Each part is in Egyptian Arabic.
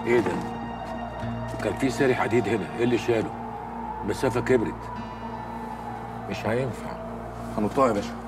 ايه ده؟ كان في ساري حديد هنا، ايه اللي شاله؟ المسافة كبرت مش هينفع هنطها يا باشا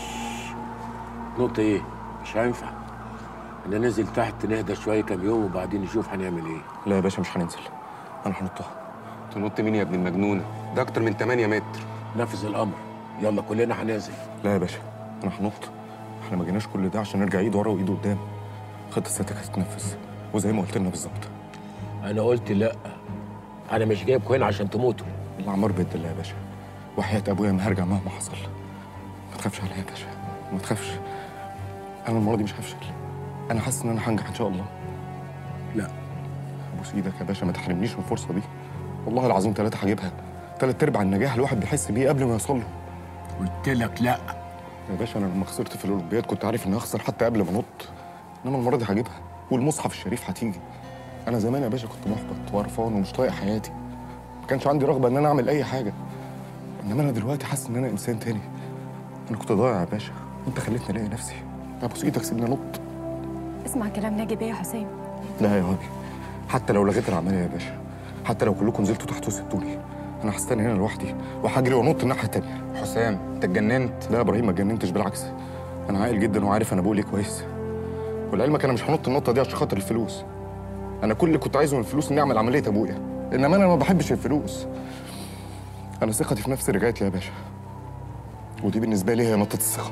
نط ايه؟ مش هينفع انا ننزل تحت نهدى شوية كام يوم وبعدين نشوف هنعمل ايه لا يا باشا مش هننزل انا هنطها تنط مين يا ابن المجنونه ده اكتر من 8 متر نفذ الامر يلا كلنا هننزل لا يا باشا انا هنط احنا ما جيناش كل ده عشان نرجع ايد ورا وايد قدام خطه سيادتك هتتنفذ وزي ما قلت لنا بالظبط انا قلت لا انا مش جايبكم هنا عشان تموتوا الاعمار بيد الله يا باشا وحياه ابويا ما هرجع مهما حصل ما تخافش عليا يا باشا ما تخافش انا المره دي مش هفشل انا حاسس ان انا هنجح ان شاء الله لا ابوس ايدك يا باشا ما تحرمنيش من الفرصه دي والله العظيم ثلاثه هجيبها ثلاث ارباع النجاح الواحد بيحس بيه قبل ما يوصل له قلت لك لا يا باشا انا لما خسرت في الاولمبياد كنت عارف اني هخسر حتى قبل ما انط انما المره دي هجيبها والمصحف الشريف هتيجي انا زمان يا باشا كنت محبط وقرفان ومش طايق حياتي ما كانش عندي رغبه ان انا اعمل اي حاجه انما انا دلوقتي حاسس ان انا انسان تاني انا كنت ضايع يا باشا وانت خليتني الاقي نفسي ابوس ايدك سيبني انط اسمع كلام ناجي بيه يا حسام لا يا وابي حتى لو لغيت العمليه يا باشا حتى لو كلكم نزلتوا تحت وسبتوني انا هستنى هنا لوحدي وهجري وانط الناحيه التانيه حسام انت اتجننت لا يا ابراهيم ما اتجننتش بالعكس انا عاقل جدا وعارف انا بقول ايه كويس ولعلمك انا مش هنط النطه دي عشان خاطر الفلوس انا كل اللي كنت عايزه من الفلوس اني اعمل عمليه ابويا انما انا ما بحبش الفلوس انا ثقتي في نفسي رجعت لي يا باشا ودي بالنسبه لي هي نقطه الثقه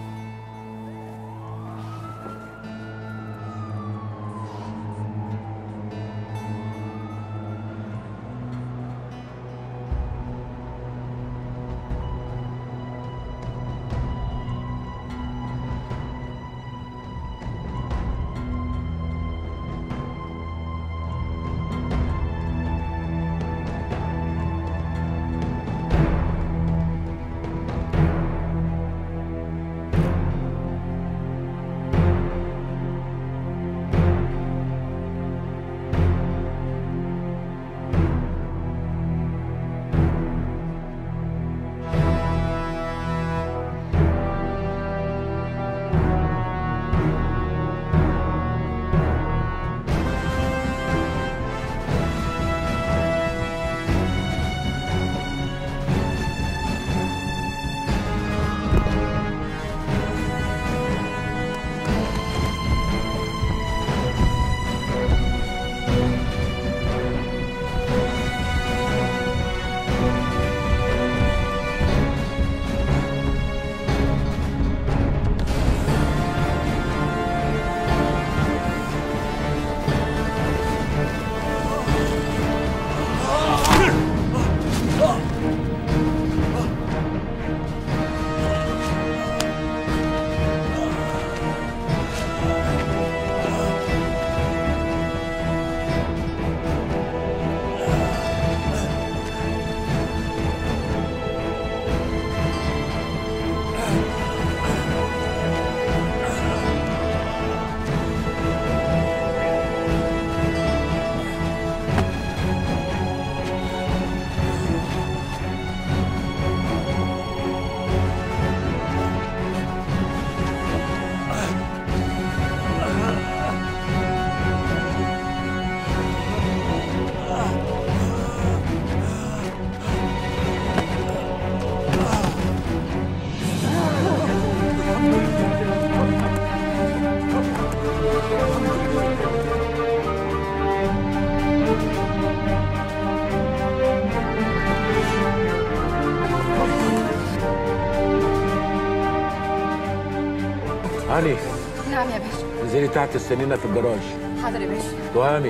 هاني نعم يا باشا انزلي تحت السنينة في الجراج حاضر يا باشا تهامي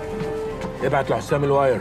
ابعت لحسام الواير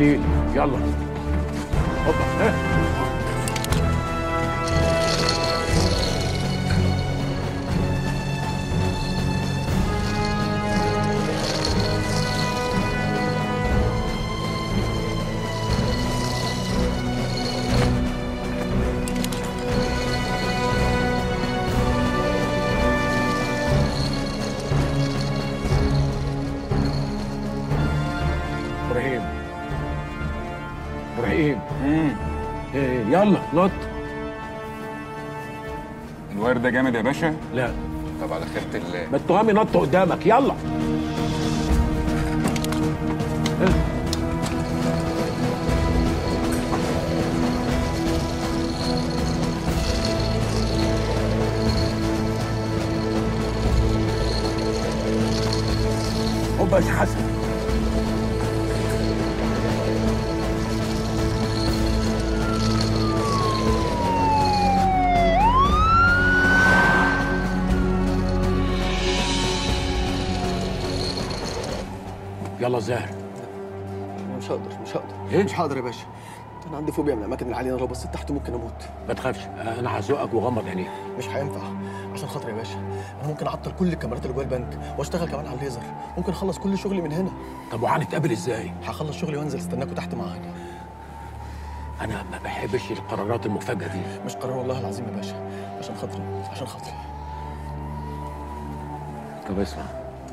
خليل يلا هوبا ها ابراهيم ابراهيم ايه يلا نط الواير ده جامد يا باشا لا طب على خيرة الله ما التهامي نط قدامك يلا هوبا يا حسن يلا زاهر أنا مش هقدر مش هقدر إيه؟ مش هقدر يا باشا انا عندي فوبيا من الاماكن العاليه انا لو بصيت تحت ممكن اموت ما تخافش انا هزقك وغمض عينيك مش هينفع عشان خاطر يا باشا انا ممكن اعطل كل الكاميرات اللي جوه البنك واشتغل كمان على الليزر ممكن اخلص كل شغلي من هنا طب وهنتقابل ازاي هخلص شغلي وانزل استناكوا تحت معانا انا ما بحبش القرارات المفاجئه دي مش قرار والله العظيم يا باشا عشان خاطري عشان خاطري طب اسمع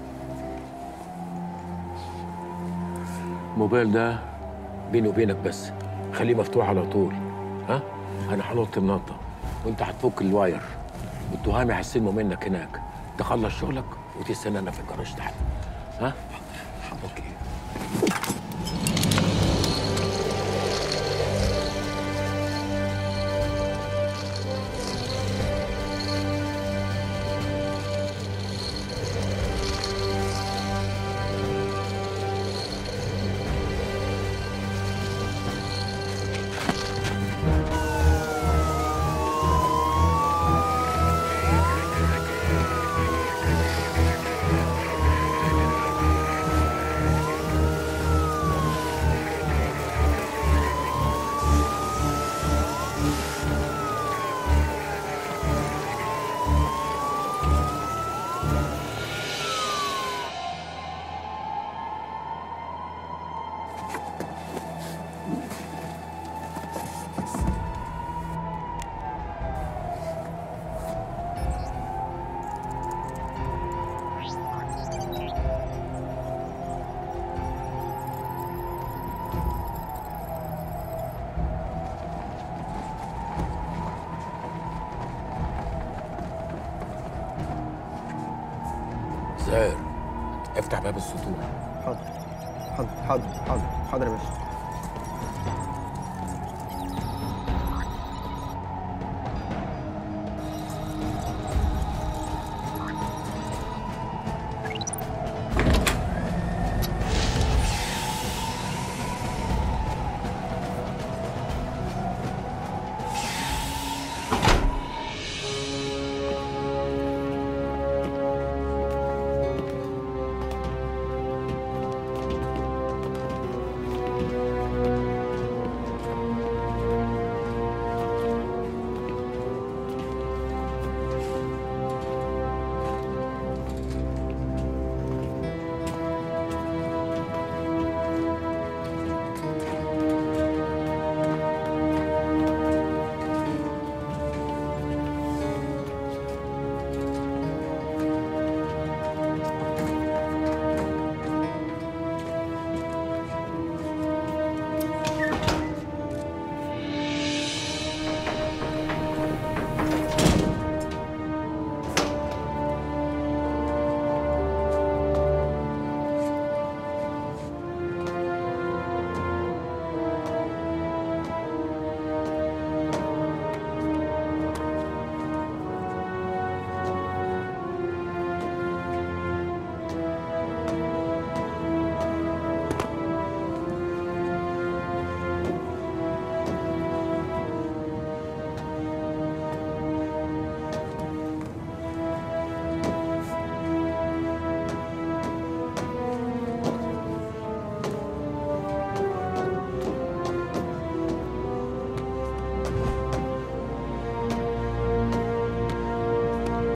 الموبايل ده بيني وبينك بس خليه مفتوح على طول ها انا هنط النطه وانت هتفك الواير والتهامي هيستلموا منك هناك تخلص شغلك وتستنانا في الجراج تحت ها اوكي زاهر افتح باب السطوح حاضر حاضر حاضر حاضر حاضر يا باشا